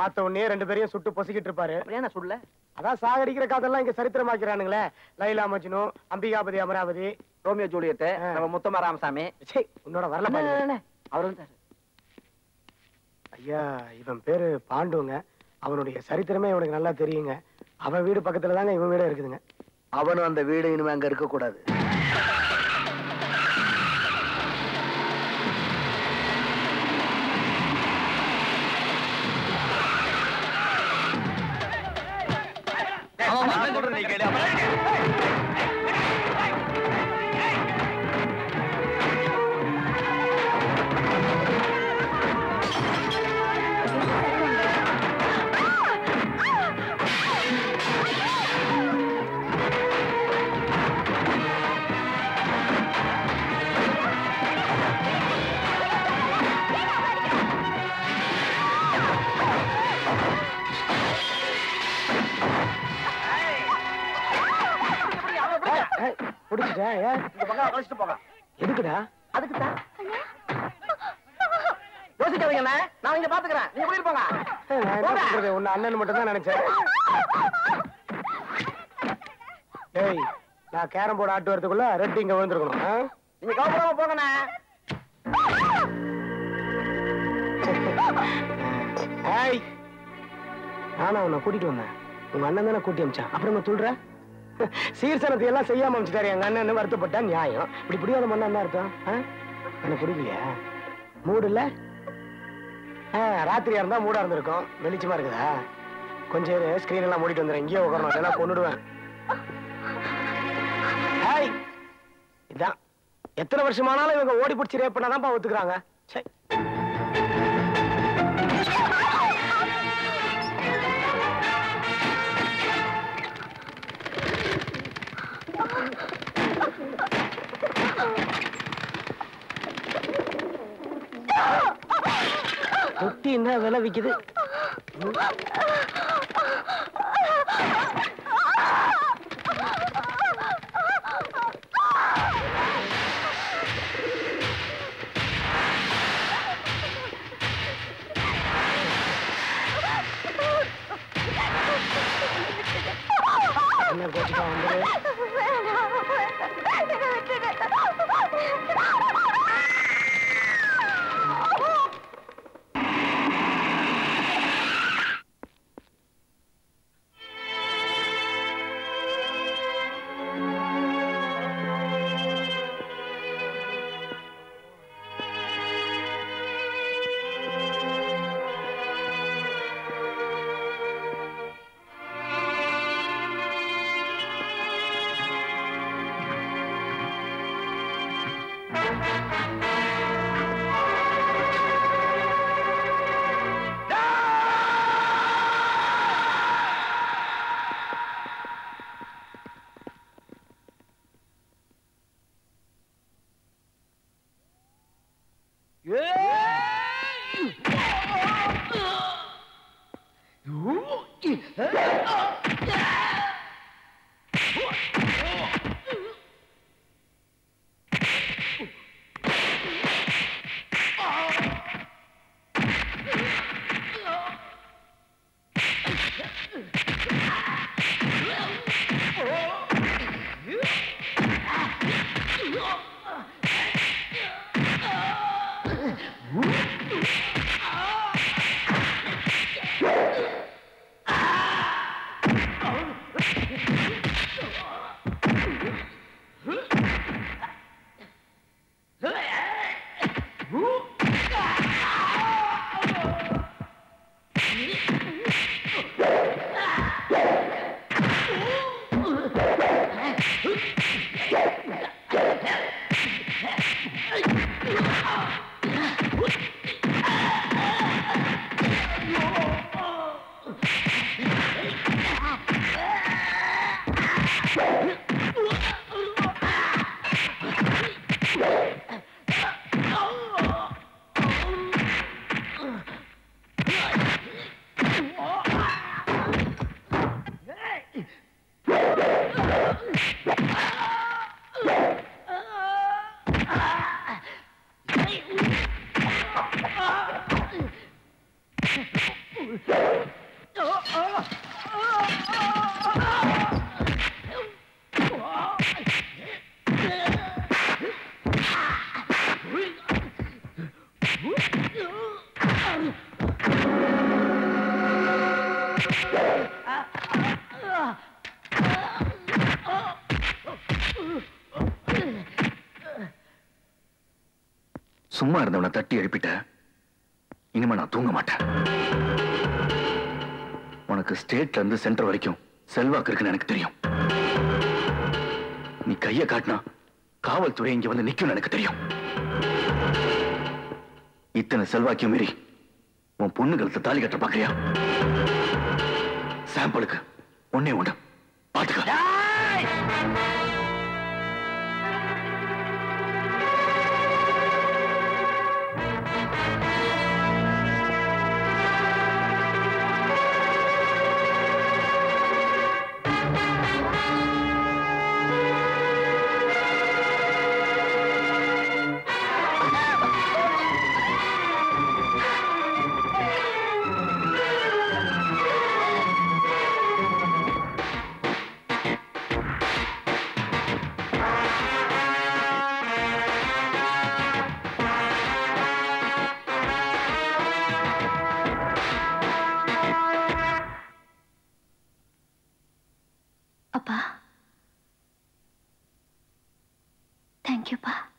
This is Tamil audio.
பார்த்த உடனே ரெண்டு பேரையும் சுட்டு பொசிக்கிட்டு இருப்பாரு அப்படியே சொல்ல அதான் சாகடிக்கிற கதெல்லாம் இங்க சரித்திரமாக்கிறானுங்களே லைலா மஜ்னு அம்பிகாபதி அமராவதி ரோமியோ ஜூலியட் ஆ. நம்ம முத்தமா ராமசாமி ச்சே, உன்னோட வரல அண்ணே, பாரு. அண்ணே, அவர் வந்தாரு ஐயா இவன் பேரு பாண்டுங்க அவனுடைய சரித்திரமே இவனுக்கு நல்லா தெரியுங்க அவன் வீடு பக்கத்துல தாங்க இவன் வீடு இருக்குதுங்க அவனும் அந்த வீடு இனிமே அங்க இருக்க கூடாது பிடிச்சிட்டா ஏன் இந்த பக்கம் கழிச்சிட்டு போங்க எதுக்குடா அதுக்கு தான் யோசிக்காதீங்கண்ணே நான் இங்க பாத்துக்கிறேன் நீங்க போயிட்டு போங்க ஏய், நான் என்ன பண்றது உன்னை அண்ணன் மட்டும் தான் நினைச்சேன் ஏய் நான் கேரம் போர்டு ஆட்டு வரதுக்குள்ள ரெட் இங்க விழுந்துருக்கணும் ஆ? நீங்க கவலைப்படாம போங்கண்ணே ஏய் நானா உன்னை கூட்டிட்டு வந்தேன் உங்க அண்ணன் தானே கூட்டி அமிச்சான் அப்புறமா சொல்ற சீர்சனத்தை எல்லாம் செய்யாம அமிச்சிட்டாரு எங்க அண்ணன் வருத்தப்பட்டா நியாயம் இப்படி பிடிவாத மண்ணா என்ன அர்த்தம் ஆ? என்ன பிடிக்கலையா மூடு இல்ல ஆ, ராத்திரியா இருந்தா மூடா இருந்திருக்கும் வெளிச்சமா இருக்குதா கொஞ்சம் ஸ்கிரீன் எல்லாம் மூடிட்டு வந்துடுறேன் இங்கேயே உட்காரணும் இல்லைன்னா கொண்டுடுவேன் ஏய் இதான் எத்தனை வருஷமானாலும் இவங்க ஓடி பிடிச்சி ரேப் பண்ணாதான் ஒத்துக்கிறாங்க சரி தொட்டி என்ன விலை விக்குது என்ன கோச்சிக்கா வந்துரு சும்மா இருந்தவனை தட்டி எழுப்பிட்ட இனிமே நான் தூங்க மாட்டேன் உனக்கு ஸ்டேட்ல இருந்து சென்டர் வரைக்கும் செல்வாக்கு இருக்குன்னு எனக்கு தெரியும் நீ கைய காட்டினா காவல்துறை இங்க வந்து நிக்கும்னு எனக்கு தெரியும் இத்தனை செல்வாக்கியம் மீறி உன் பொண்ணு கழுத்து தாலி கட்ட பாக்குறியா சாம்பிளுக்கு ஒன்னே உண்டு பாத்துக்க அப்பா தேங்க்யூப்பா